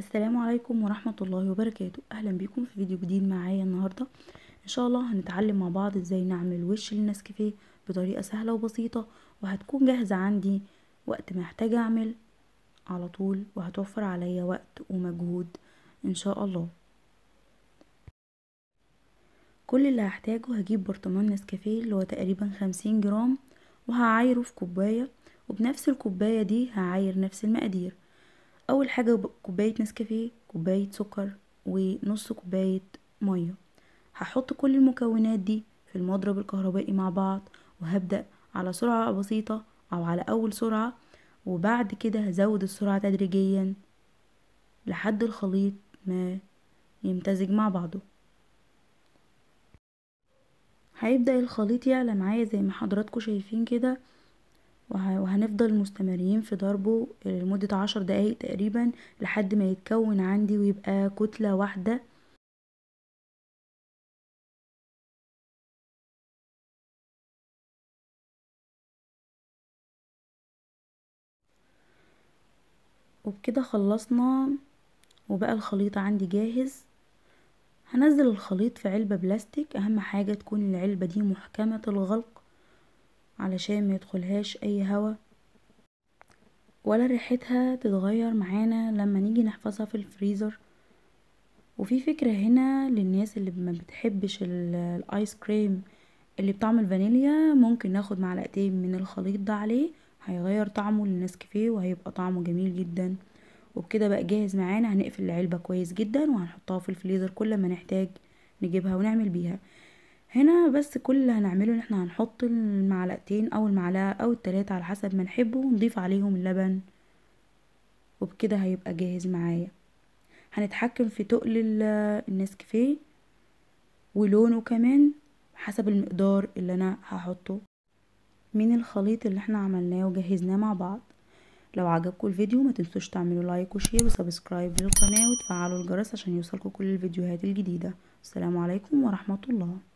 السلام عليكم ورحمة الله وبركاته اهلا بيكم في فيديو جديد معايا النهاردة ان شاء الله هنتعلم مع بعض ازاي نعمل وش للنسكافيه بطريقة سهلة وبسيطة وهتكون جاهزة عندي وقت ما احتاج اعمل على طول وهتوفر عليا وقت ومجهود ان شاء الله كل اللي هحتاجه هجيب برطمان نسكافيه اللي هو تقريبا خمسين جرام وهعايره في كوباية وبنفس الكوباية دي هعاير نفس المقادير اول حاجة كوباية نسكافيه كوباية سكر ونص كوباية مية هحط كل المكونات دي في المضرب الكهربائي مع بعض وهبدأ على سرعة بسيطة او على اول سرعة وبعد كده هزود السرعة تدريجيا لحد الخليط ما يمتزج مع بعضه هيبدأ الخليط يعلى معايا زي ما حضراتكم شايفين كده وهنفضل مستمرين في ضربه لمدة عشر دقايق تقريبا لحد ما يتكون عندي ويبقى كتلة واحدة وبكده خلصنا وبقى الخليط عندي جاهز هنزل الخليط في علبة بلاستيك اهم حاجة تكون العلبة دي محكمة الغلق علشان ما يدخلهاش اي هوا ولا ريحتها تتغير معانا لما نيجي نحفظها في الفريزر وفي فكرة هنا للناس اللي ما بتحبش الايس كريم اللي بطعم الفانيليا ممكن ناخد معلقتين من الخليط ده عليه هيغير طعمه للنسكافيه وهيبقى طعمه جميل جدا وبكده بقى جاهز معانا هنقفل العلبة كويس جدا وهنحطها في الفريزر كل ما نحتاج نجيبها ونعمل بيها هنا بس كل اللي هنعمله ان احنا هنحط المعلقتين او المعلقة او التلاتة على حسب ما نحبه ونضيف عليهم اللبن وبكده هيبقى جاهز معايا هنتحكم في تقل النسكافيه ولونه كمان حسب المقدار اللي انا هحطه من الخليط اللي احنا عملناه وجهزناه مع بعض لو عجبكم الفيديو ما تنسوش تعملوا لايك وشير وسبسكرايب للقناة وتفعلوا الجرس عشان يوصلكم كل الفيديوهات الجديدة السلام عليكم ورحمة الله